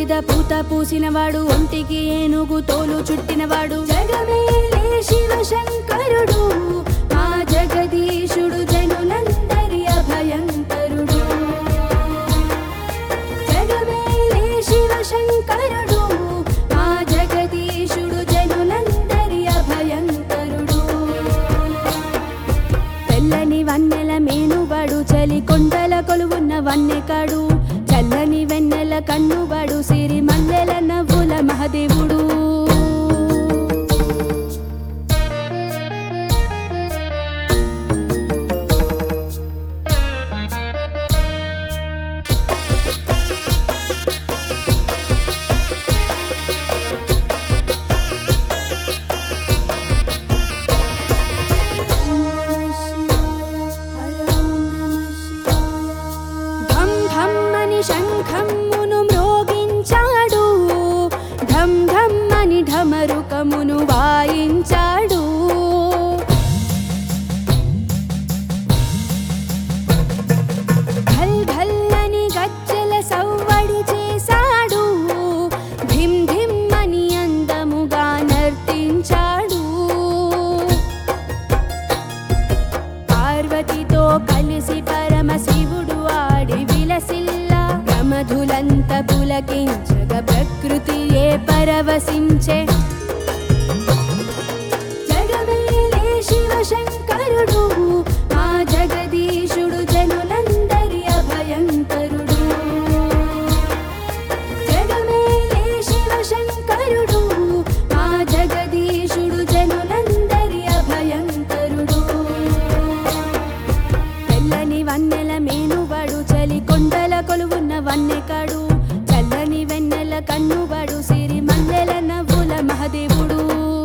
మీద పూత పూసినవాడు ఒంటికి ఏనుగు తోలు చుట్టినవాడు జగమేలే శివ శంకరుడు మా జగదీశుడు జనులందరి అభయంకరుడు జగమేలే శివ శంకరుడు మా జగదీశుడు జనులందరి అభయంకరుడు తెల్లని వన్నెల మేనుబడు చలి కొండల కొలువున్న వన్నెకాడు చల్లని వెన్నెల కన్నుబడు సిరి మల్లెల నవ్వుల మహదేవుడు ఢం ఢం అని శంఖమ్మును మ్రోగించాడు ఢం ఢం అని ఢమరుకమును వాయించాడు ఘల్ ఘల్ అని గజ్జల సవ్వడి చేశాడు ధిమ్ ధిమ్ అని అందముగా నర్తించాడు పార్వతితో కలిసి పరమశివుడు ఆడి విలసిల్ల ప్రమధులంత పులకించగ ప్రకృతియే పరవశించే జగమేలే శివ శంకరుడు మా జగదీశుడు జనులందరి అభయంకరుడు జగమేలే శివ శంకరుడు మా జగదీశుడు జనులందరి అభయంకరుడు తెల్లని వన్నెల మేనుబడు చలి కొండల కొలువున్న వన్నెకాడు చల్లని వెన్నెల కన్నుబడు సిరి మల్లెల నవ్వుల మహదేవుడు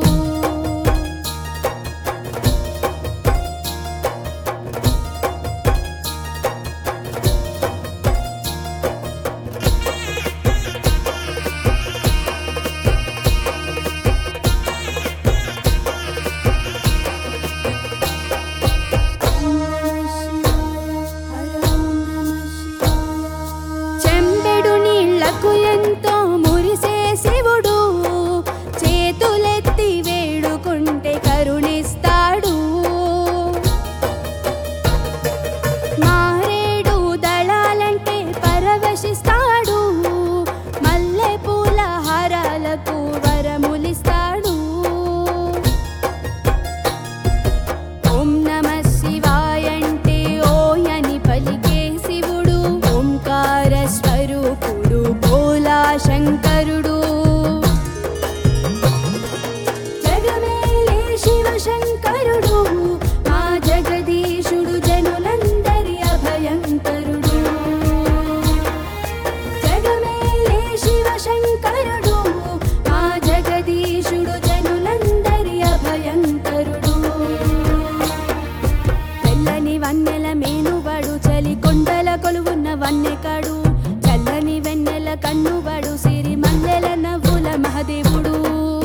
చెంబెడు నీళ్లకు ఎంతో మురిసే శివుడు చేతులెత్తి వేడుకుంటే కరుణిస్తాడు మారేడు దళాలంటే పరవశిస్తాడు మల్లె పూల హారాలకు వరములిస్తాడు ఓం నమ శివాయంటే ఓయని పలికే శివుడు ఓంకార స్వరూపుడు భోలా శంకరుడు జగమేలే శివ శంకరుడు మా జగదీశుడు జనులందరి అభయంకరుడు జగమేలే శివ శంకరుడు మా జగదీశుడు జనులందరి అభయంకరుడు తెల్లని వన్నెల మేనుబడు చలి కొండల కొలువున్న వన్నెకాడు చల్లని వెన్నెల కన్నుబడు సిరి మల్లెల నవ్వుల మహదేవుడు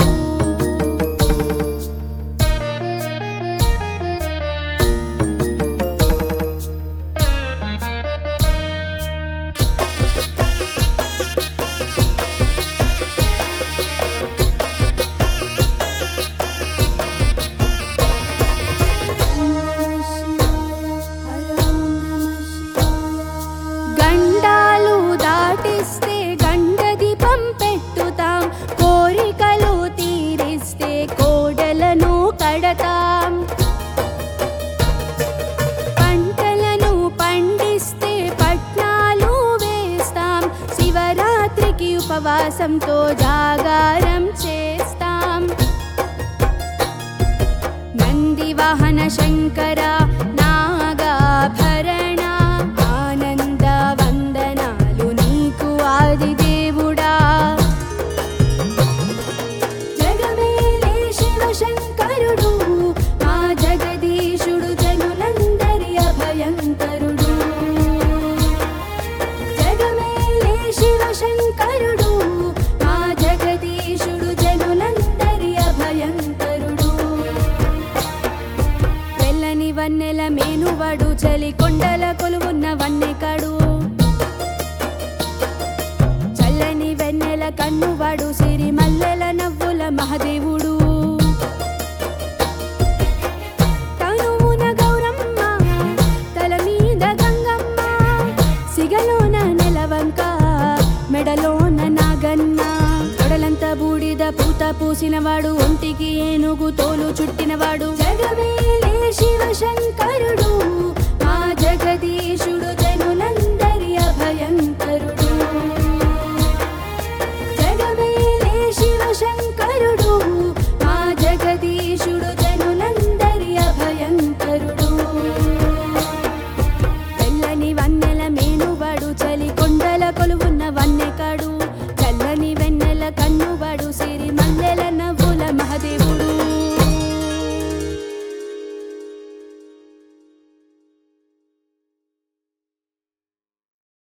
గండాలు దాటిస్తే గండ దీపం పెట్టుతాం కోరికలు తీరిస్తే కోడలను కడతాం పంటలను పండిస్తే పట్నాలు వేస్తాం శివరాత్రికి ఉపవాసంతో జాగారం చేస్తాం నంది వాహన శంకర నాగాభరణ ఆనంద వందనాలు నీకు ఆది దేవుడా జగమేలే శివ శంకరుడు మా జగదీశుడు జనులందరి అభయంకరుడు జగమేలే శివ శంకరుడు మా జగదీశుడు జనులందరి అభయంకరుడు వెల్లని వన్నెల మే కన్నువాడు సిరి మల్లెల నవ్వుల మహదేవుడు తనువున గౌరమ్మ తల మీద గంగమ్మ సిగలోన నెలవంక మెడలోన నాగన్న కొడలంత బూడిద పూత పూసినవాడు ఒంటికి ఏనుగు తోలు చుట్టినవాడు జగమేలే శివ శంకరుడు